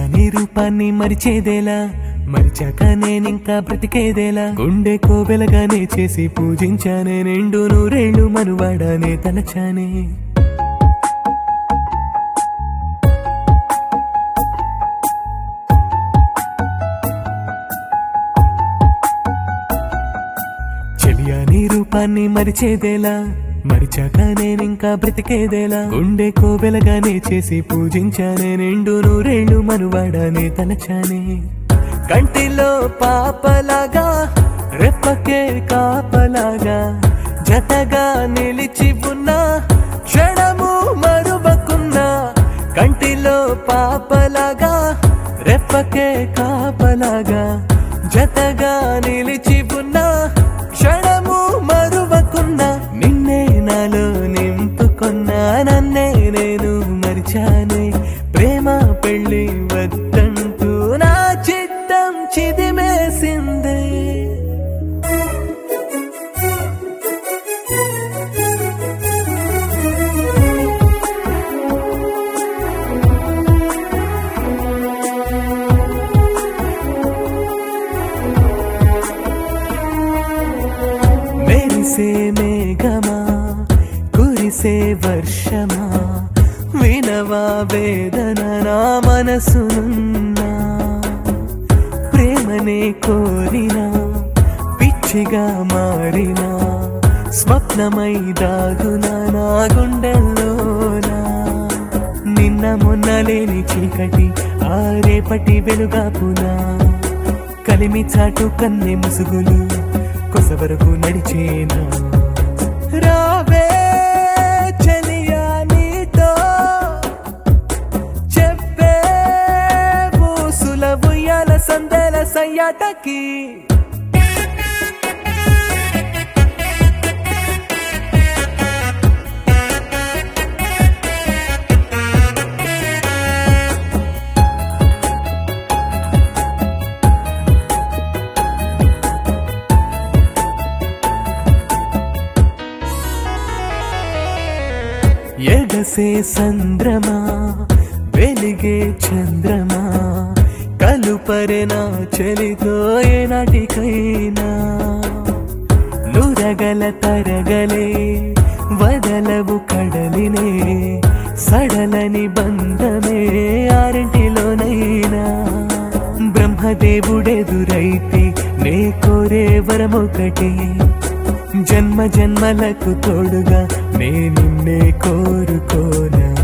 నీ రూపాన్ని మరిచేదేలా మరిచాక నేనింకా బ్రతికేదేలా గుండె కోవెలగానే చేసి పూజించానే నిండు నూరేళ్ళు మనువాడానే తలచానే చెలియా నీ రూపాన్ని మరిచేదేలా మరిచాక నేనింకా బ్రతికేదేలా గుండె కోవెలగానే చేసి పూజించానే నిండు నూరేళ్ళు మనువాడానే తలచానే కంటిలో పాపలాగా రెప్పకే కాపలాగా జతగా నిలిచి ఉన్న క్షణము మరువకున్నా కంటిలో పాపలాగా రెప్పకే కాపలాగా జతగా నిలిచి ఉన్న క్షణము మరువకున్నా నిన్నే నాలో నింపుకున్నా నన్నే నేను మరిచానే ప్రేమ పెళ్లి వద్దంటూ నా చిత్తం చిదిమేసిందే మెరిసే మేఘమా కురిసే వర్షమా వినవా వేదన నా మనసునున్నా ప్రేమనే కోరినా పిచ్చిగా మారినా స్వప్నమై దాగునా నా గుండెల్లోనా నిన్న మొన్న లేని చీకటి ఆ రేపటి వెలుగాపునా కలిమి చాటు కన్నె ముసుగులు కొస వరకు నడిచేనా రావే చెలియా నీతో చెప్పే ఊసుల ఉయ్యాల సందల సయ్యాటకి ఎగసే సంద్రమా వెలిగే చంద్రమా కలుపరెనా చెలితో ఏనాటికైనా నురగల తరగలే వదలవు కడలినే సడలని బంధమే ఆరింటిలోనైనా బ్రహ్మదేవుడెదురైతే నే కోరే వరమొకటి జన్మ జన్మలకు తోడుగా నే నిన్నే కోరుకోనా